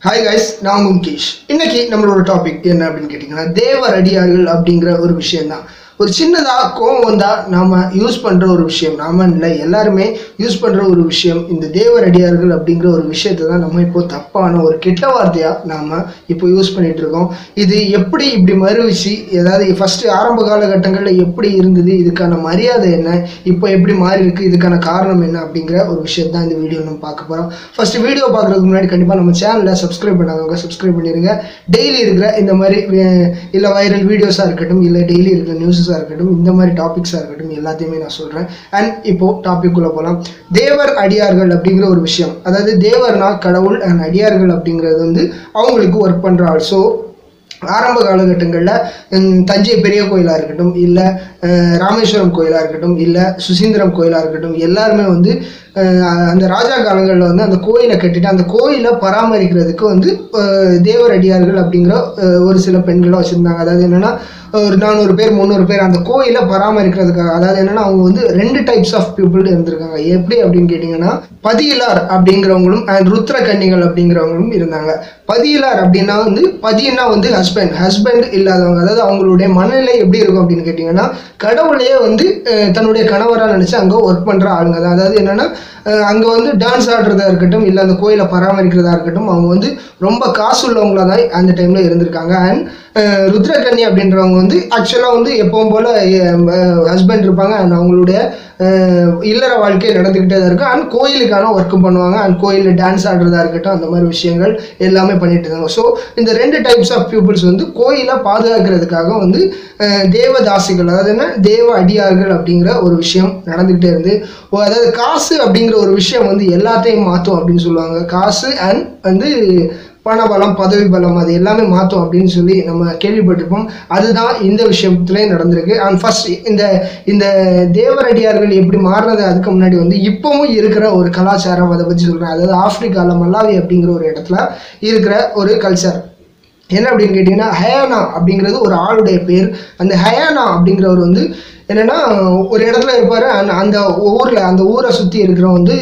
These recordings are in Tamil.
ஹாய் கைஸ் நான் உங்க முகேஷ் இன்னைக்கு நம்மளோட டாபிக் என்ன அப்படின்னு கேட்டிங்கன்னா தேவர் அடியார்கள் அப்படிங்கிற ஒரு விஷயம் தான் ஒரு சின்னதாக கோவம் வந்தால் நாம் யூஸ் பண்ணுற ஒரு விஷயம் நாம இல்லை எல்லாருமே யூஸ் பண்ணுற ஒரு விஷயம் இந்த தேவர் அடியார்கள் அப்படிங்கிற ஒரு விஷயத்தை தான் நம்ம இப்போ தப்பான ஒரு கெட்ட வார்த்தையாக நாம் இப்போ யூஸ் பண்ணிட்டு இருக்கோம் இது எப்படி இப்படி மறுவிச்சு ஏதாவது ஃபஸ்ட்டு ஆரம்ப காலகட்டங்களில் எப்படி இருந்தது இதுக்கான மரியாதை என்ன இப்போ எப்படி மாறி இருக்கு இதுக்கான காரணம் என்ன அப்படிங்கிற ஒரு விஷயம் தான் இந்த வீடியோ நம்ம பார்க்க போகிறோம் ஃபர்ஸ்ட் வீடியோ பார்க்குறதுக்கு முன்னாடி கண்டிப்பாக நம்ம சேனலை சப்ஸ்கிரைப் பண்ணாதவங்க சப்ஸ்கிரைப் பண்ணிடுங்க டெய்லி இருக்கிற இந்த மாதிரி இல்லை வைரல் வீடியோஸாக இருக்கட்டும் இல்லை டெய்லி இருக்கிற நியூஸஸாக இருக்கட்டும் இந்த மாதிரி டாபிக்ஸாக இருக்கட்டும் எல்லாத்தையுமே நான் சொல்கிறேன் அண்ட் இப்போ டாபிக் உள்ள போகலாம் தேவர் அடியார்கள் அப்படிங்கிற ஒரு விஷயம் அதாவது தேவர்னா கடவுள் அண்ட் அடியார்கள் அப்படிங்கிறது வந்து அவங்களுக்கு ஒர்க் பண்ணுற ஆள் ஸோ ஆரம்ப காலகட்டங்களில் தஞ்சை பெரிய கோயிலாக இருக்கட்டும் இல்லை ராமேஸ்வரம் கோயிலாக இருக்கட்டும் இல்லை சுசீந்திரம் கோயிலாக இருக்கட்டும் எல்லாருமே வந்து அஹ், அந்த ராஜா காலங்களில் வந்து அந்த கோயிலை கட்டிட்டு அந்த கோயிலை பராமரிக்கிறதுக்கு வந்து அஹ், தேவர் அடியார்கள் அப்படிங்கிற அஹ், ஒரு சில பெண்களை வச்சுருந்தாங்க அதாவது என்னென்னா ஒரு நானூறு பேர் முந்நூறு பேர் அந்த கோயிலை பராமரிக்கிறதுக்காக அதாவது என்னென்னா அவங்க வந்து ரெண்டு டைப்ஸ் ஆஃப் பீப்புள் இருந்திருக்காங்க எப்படி அப்படின்னு கேட்டிங்கன்னா பதியிலார் அப்படிங்கிறவங்களும் அண்ட் ருத்ர கன்னிகள் அப்படிங்கிறவங்களும் இருந்தாங்க பதியிலார் அப்படின்னா வந்து பதினா வந்து ஹஸ்பண்ட் ஹஸ்பண்ட் இல்லாதவங்க அதாவது அவங்களுடைய மனநிலை எப்படி இருக்கும் அப்படின்னு கேட்டிங்கன்னா கடவுளையே வந்து அஹ், தன்னுடைய கணவராக நினச்சி அங்கே ஒர்க் பண்ணுற ஆளுங்க தான் அதாவது என்னென்னா அங்கே வந்து டான்ஸ் ஆடுறதா இருக்கட்டும் இல்லை அந்த கோயிலை பராமரிக்கிறதா இருக்கட்டும் அவங்க வந்து ரொம்ப காசு உள்ளவங்களா தான் அந்த டைமில் இருந்திருக்காங்க அண்ட் ருத்ரகன்னி அப்படின்றவங்க வந்து ஆக்சுவலாக வந்து எப்பவும் போல் ஹஸ்பண்ட் இருப்பாங்க அண்ட் அவங்களுடைய அஹ், இல்லற வாழ்க்கை நடந்துக்கிட்டே தான் இருக்கும் அண்ட் கோயிலுக்கான ஒர்க்கும் பண்ணுவாங்க அண்ட் கோயிலில் டான்ஸ் ஆடுறதா இருக்கட்டும் அந்த மாதிரி விஷயங்கள் எல்லாமே பண்ணிட்டு இருந்தாங்க ஸோ இந்த ரெண்டு டைப்ஸ் ஆஃப் பீப்புள்ஸ் வந்து கோயிலை பாதுகாக்கிறதுக்காக வந்து அஹ், தேவதாசிகள் அதாவது என்ன தேவ அடியார்கள் அப்படிங்கிற ஒரு விஷயம் நடந்துக்கிட்டே இருந்து ஓ, அதாவது காசு அப்படிங்கிற ஒரு விஷயம் வந்து எல்லாத்தையும் மாற்றும் அப்படின்னு சொல்லுவாங்க காசு அண்ட் வந்து பணபலம் பதவி பலம் அது எல்லாமே மாற்றும் அப்படின்னு சொல்லி நம்ம கேள்விப்பட்டிருப்போம் அதுதான் இந்த விஷயத்துலேயே நடந்திருக்கு அண்ட் ஃபர்ஸ்ட் இந்த இந்த தேவரடியார்கள் எப்படி மாறினது அதுக்கு முன்னாடி வந்து இப்போவும் இருக்கிற ஒரு கலாச்சாரம் அதை பற்றி சொல்கிறேன் அதாவது ஆப்பிரிக்காவில் மல்லாவி அப்படிங்கிற ஒரு இடத்துல இருக்கிற ஒரு கல்ச்சர் என்ன அப்படின்னு கேட்டிங்கன்னா ஹயானா அப்படிங்கிறது ஒரு ஆளுடைய பேர் அந்த ஹயானா அப்படிங்கிறவர் வந்து என்னென்னா ஒரு இடத்துல இருப்பார் அந்த ஊரில் அந்த ஊரை சுற்றி இருக்கிற வந்து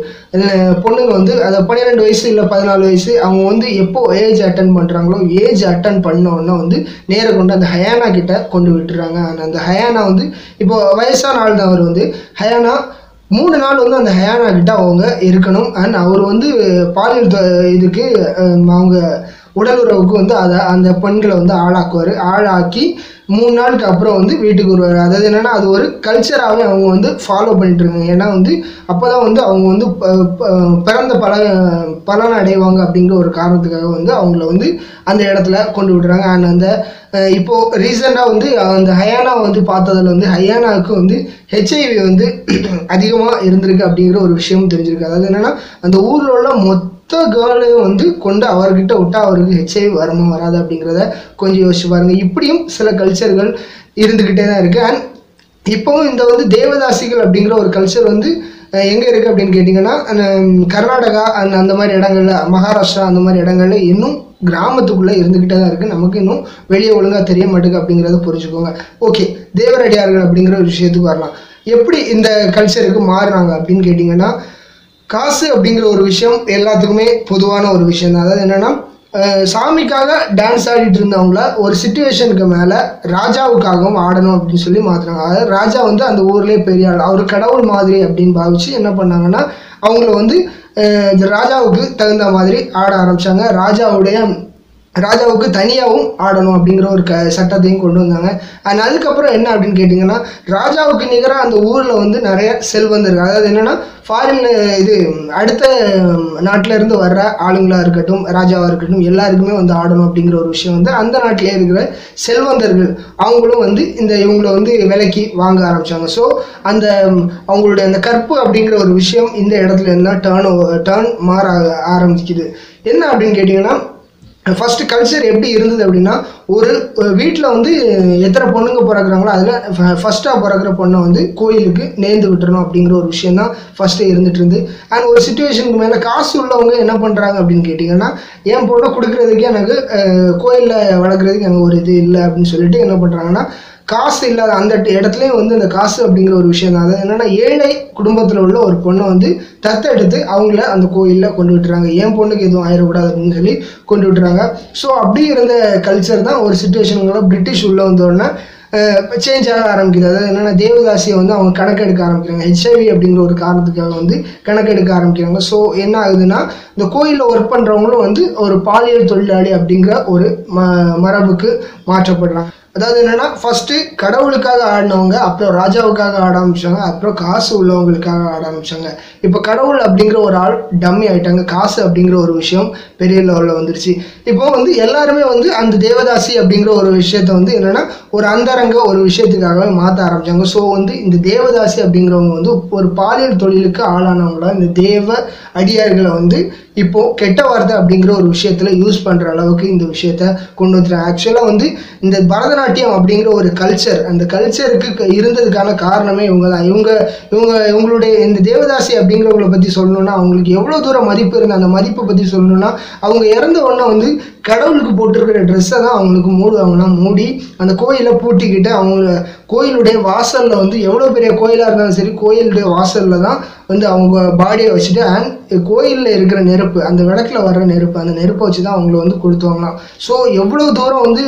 அஹ், பொண்ணுங்க வந்து அதை பன்னிரெண்டு வயசு இல்லை பதினாலு வயசு அவங்க வந்து எப்போ ஏஜ் அட்டன் பண்ணுறாங்களோ ஏஜ் அட்டன் பண்ண உடனே வந்து நேராக கொண்டு அந்த ஹயானா கிட்ட கொண்டு விட்டுறாங்க And அந்த ஹயானா வந்து இப்போ வயசான ஆள் தான் அவர் வந்து ஹயானா மூணு நாள் வந்து அந்த ஹயானா கிட்ட அவங்க இருக்கணும் அண்ட் அவர் வந்து பாலியல் தொ- இதுக்கு அஹ், அவங்க உடல் உறவுக்கு வந்து அதை அந்த பெண்களை வந்து ஆளாக்குவார் ஆளாக்கி மூணு நாளுக்கு அப்புறம் வந்து வீட்டுக்கு வருவார் அதாவது என்னென்னா அது ஒரு கல்ச்சராகவே அவங்க வந்து ஃபாலோ பண்ணிட்டு இருக்காங்க ஏன்னா வந்து அப்போ தான் வந்து அவங்க வந்து ப- ப- பிறந்த பல பலன் அடைவாங்க அப்படிங்கிற ஒரு காரணத்துக்காக வந்து அவங்கள வந்து அந்த இடத்துல கொண்டு விடுறாங்க அண்ட் அந்த அஹ், இப்போ ரீசெண்டாக வந்து அந்த ஹயானா வந்து பார்த்ததுல வந்து ஹயானாவுக்கு வந்து ஹெச்ஐவி வந்து அதிகமாக இருந்திருக்கு அப்படிங்கிற ஒரு விஷயமும் தெரிஞ்சிருக்கு அதாவது என்னென்னா அந்த ஊரில் உள்ள மொத்த கேர்ளையும் வந்து கொண்டு அவர்கிட்ட விட்டா அவருக்கு ஹெச்ஐவி வருமா வராது அப்படிங்கிறத கொஞ்சம் யோசிச்சு பாருங்க இப்படியும் சில கல்ச்சர்கள் இருந்துக்கிட்டே தான் இருக்குது அண்ட் இப்போவும் இந்த வந்து தேவதாசிகள் அப்படிங்கிற ஒரு கல்ச்சர் வந்து அஹ், எங்க இருக்கு அப்படின்னு கேட்டிங்கன்னா அஹ், கர்நாடகா and அந்த மாதிரி இடங்கள்ல மகாராஷ்டிரா அந்த மாதிரி இடங்கள்ல இன்னும் கிராமத்துக்குள்ளே இருந்துக்கிட்டே தான் இருக்குது நமக்கு இன்னும் வெளியே ஒழுங்காக தெரிய மாட்டேங்குது அப்படிங்கிறத புரிஞ்சுக்கோங்க ஓகே தேவரடியார்கள் அப்படிங்கிற ஒரு விஷயத்துக்கு வரலாம் எப்படி இந்த கல்ச்சருக்கு மாறுறாங்க அப்படின்னு கேட்டிங்கன்னா காசு அப்படிங்கிற ஒரு விஷயம் எல்லாத்துக்குமே பொதுவான ஒரு விஷயம் தான் அதாவது என்னென்னா சாமிக்காக டான்ஸ் ஆடிட்டு இருந்தவங்கள ஒரு சுச்சுவேஷனுக்கு மேலே ராஜாவுக்காகவும் ஆடணும் அப்படின்னு சொல்லி மாற்றுறாங்க அதாவது ராஜா வந்து அந்த ஊர்லேயே பெரிய ஆள் அவர் கடவுள் மாதிரி அப்படின்னு பாவிச்சு என்ன பண்ணாங்கன்னா அவங்கள வந்து அஹ், இந்த ராஜாவுக்கு தகுந்த மாதிரி ஆட ஆரம்பிச்சாங்க ராஜாவுடைய ராஜாவுக்கு தனியாகவும் ஆடணும் அப்படிங்கிற ஒரு க சட்டத்தையும் கொண்டு வந்தாங்க அண்ட் அதுக்கப்புறம் என்ன அப்படின்னு கேட்டிங்கன்னா ராஜாவுக்கு நிகராக அந்த ஊரில் வந்து நிறைய செல்வந்தர்கள் அதாவது என்னென்னா ஃபாரின் இது அடுத்த நாட்டில் இருந்து வர்ற ஆளுங்களாக இருக்கட்டும் ராஜாவாக இருக்கட்டும் எல்லாருக்குமே வந்து ஆடணும் அப்படிங்கிற ஒரு விஷயம் வந்து அந்த நாட்டிலே இருக்கிற செல்வந்தர்கள் அவங்களும் வந்து இந்த இவங்களை வந்து விலைக்கு வாங்க ஆரம்பிச்சாங்க ஸோ அந்த ம், அவங்களுடைய அந்த கற்பு அப்படிங்கிற ஒரு விஷயம் இந்த இடத்துல இருந்தால் டேர்ன் டேர்ன் மாற ஆரம்பிக்குது என்ன அப்படின்னு கேட்டிங்கன்னா ஃபர்ஸ்ட் கல்ச்சர் எப்படி இருந்தது அப்படின்னா ஒரு வீட்டில் வந்து எத்தனை பொண்ணுங்க பிறகுறாங்களோ அதில் ஃபஸ்ட்டாக பிறகுற பொண்ணை வந்து கோயிலுக்கு நேர்ந்து விட்டுறணும் அப்படிங்கிற ஒரு விஷயம் தான் ஃபஸ்ட்டு இருந்துட்டு இருந்து அண்ட் ஒரு சுச்சுவேஷனுக்கு மேலே காசு உள்ளவங்க என்ன பண்ணுறாங்க அப்படின்னு கேட்டிங்கன்னா என் பொண்ணை கொடுக்குறதுக்கு எனக்கு கோயிலில் வளர்க்குறதுக்கு எனக்கு ஒரு இது இல்லை அப்படின்னு சொல்லிட்டு என்ன பண்ணுறாங்கன்னா காசு இல்லாத அந்த இடத்துலையும் வந்து அந்த காசு அப்படிங்கிற ஒரு விஷயம் தான் அதாவது என்னன்னா ஏழை குடும்பத்தில் உள்ள ஒரு பொண்ணை வந்து தத்தெடுத்து அவங்கள அந்த கோயிலில் கொண்டு விட்டுறாங்க என் பொண்ணுக்கு எதுவும் ஆயிடக்கூடாது அப்படின்னு சொல்லி கொண்டு விட்டுறாங்க ஸோ அப்படி இருந்த கல்ச்சர் தான் ஒரு சுச்சுவேஷனுங்கள பிரிட்டிஷ் உள்ள வந்தோடனே சேஞ்ச் ஆக ஆரம்பிக்குது அதாவது என்னென்னா தேவதாசியை வந்து அவங்க கணக்கெடுக்க ஆரம்பிக்கிறாங்க ஹெச்ஐவி அப்படிங்கிற ஒரு காரணத்துக்காக வந்து கணக்கெடுக்க ஆரம்பிக்கிறாங்க ஸோ என்ன ஆகுதுன்னா இந்த கோயிலில் ஒர்க் பண்ணுறவங்களும் வந்து ஒரு பாலியல் தொழிலாளி அப்படிங்கிற ஒரு ம மரபுக்கு மாற்றப்படுறாங்க அதாவது என்னென்னா ஃபஸ்ட்டு கடவுளுக்காக ஆடினவங்க அப்புறம் ராஜாவுக்காக ஆட ஆரம்பிச்சாங்க அப்புறம் காசு உள்ளவங்களுக்காக ஆட ஆரம்பிச்சாங்க இப்போ கடவுள் அப்படிங்கிற ஒரு ஆள் டம்மி ஆயிட்டாங்க காசு அப்படிங்கிற ஒரு விஷயம் பெரிய லெவலில் வந்துருச்சு இப்போ வந்து எல்லாருமே வந்து அந்த தேவதாசி அப்படிங்கிற ஒரு விஷயத்த வந்து என்னென்னா ஒரு அந்தரங்க ஒரு விஷயத்துக்காகவே மாற்ற ஆரம்பிச்சாங்க ஸோ வந்து இந்த தேவதாசி அப்படிங்கிறவங்க வந்து ஒரு பாலியல் தொழிலுக்கு ஆளானவங்கள இந்த தேவ அடியார்களை வந்து இப்போ கெட்ட வார்த்தை அப்படிங்கிற ஒரு விஷயத்துல யூஸ் பண்ற அளவுக்கு இந்த விஷயத்த கொண்டு வந்துட்டாங்க ஆக்சுவலாக வந்து இந்த பரதநாட்டியம் அப்படிங்கிற ஒரு கல்ச்சர் அந்த கல்ச்சருக்கு இருந்ததுக்கான காரணமே இவங்க தான் இவங்க இவங்க இவங்களுடைய இந்த தேவதாசி அப்படிங்கிறவங்கள பற்றி சொல்லணும்னா அவங்களுக்கு எவ்வளோ தூரம் மதிப்பு இருந்து அந்த மதிப்பை பற்றி சொல்லணும்னா அவங்க இறந்த உடனே வந்து கடவுளுக்கு போட்டிருக்கிற ட்ரெஸ்ஸை தான் அவங்களுக்கு மூடுவாங்கன்னா மூடி அந்த கோயிலை பூட்டிக்கிட்டு அவங்க கோயிலுடைய வாசலில் வந்து எவ்வளோ பெரிய கோயிலாக இருந்தாலும் சரி கோயிலுடைய வாசலில் தான் வந்து அவங்க பாடியை வச்சுட்டு அண்ட் கோயிலில் இருக்கிற நெருப்பு அந்த விளக்கில் வர்ற நெருப்பு அந்த நெருப்பை வச்சு தான் அவங்கள வந்து கொளுத்துவாங்களாம் ஸோ எவ்வளோ தூரம் வந்து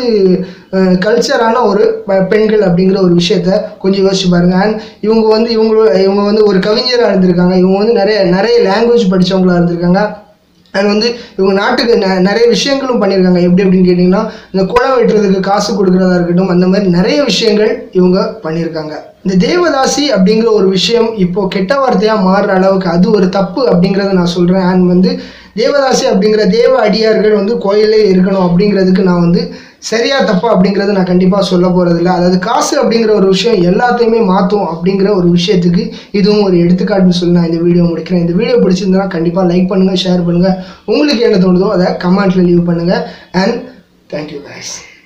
கல்ச்சரான ஒரு பெ- பெண்கள் அப்படிங்கிற ஒரு விஷயத்த கொஞ்சம் யோசிச்சு பாருங்க அண்ட் இவங்க வந்து இவங்க இவங்க வந்து ஒரு கவிஞராக இருந்திருக்காங்க இவங்க வந்து நிறைய நிறைய லாங்குவேஜ் படித்தவங்களா இருந்திருக்காங்க அண்ட் வந்து இவங்க நாட்டுக்கு ந- நிறைய விஷயங்களும் பண்ணியிருக்காங்க எப்படி அப்படின்னு கேட்டிங்கன்னா இந்த குளம் வெட்டுறதுக்கு காசு கொடுக்குறதா இருக்கட்டும் அந்த மாதிரி நிறைய விஷயங்கள் இவங்க பண்ணியிருக்காங்க இந்த தேவதாசி அப்படிங்கிற ஒரு விஷயம் இப்போ கெட்ட வார்த்தையாக மாறுற அளவுக்கு அது ஒரு தப்பு அப்படிங்கிறத நான் சொல்கிறேன் அண்ட் வந்து தேவதாசி அப்படிங்கிற தேவ அடியார்கள் வந்து கோயிலே இருக்கணும் அப்படிங்கிறதுக்கு நான் வந்து சரியா தப்பா அப்படிங்கிறது நான் கண்டிப்பாக சொல்ல போகிறதில்ல அதாவது காசு அப்படிங்கிற ஒரு விஷயம் எல்லாத்தையுமே மாற்றும் அப்படிங்கிற ஒரு விஷயத்துக்கு இதுவும் ஒரு எடுத்துக்காட்டுன்னு சொல்லி நான் இந்த வீடியோ முடிக்கிறேன் இந்த வீடியோ பிடிச்சிருந்தா கண்டிப்பாக லைக் பண்ணுங்கள் ஷேர் பண்ணுங்கள் உங்களுக்கு என்ன தோணுதோ அதை கமெண்ட்டில் லீவ் பண்ணுங்கள் அண்ட் தேங்க்யூ guys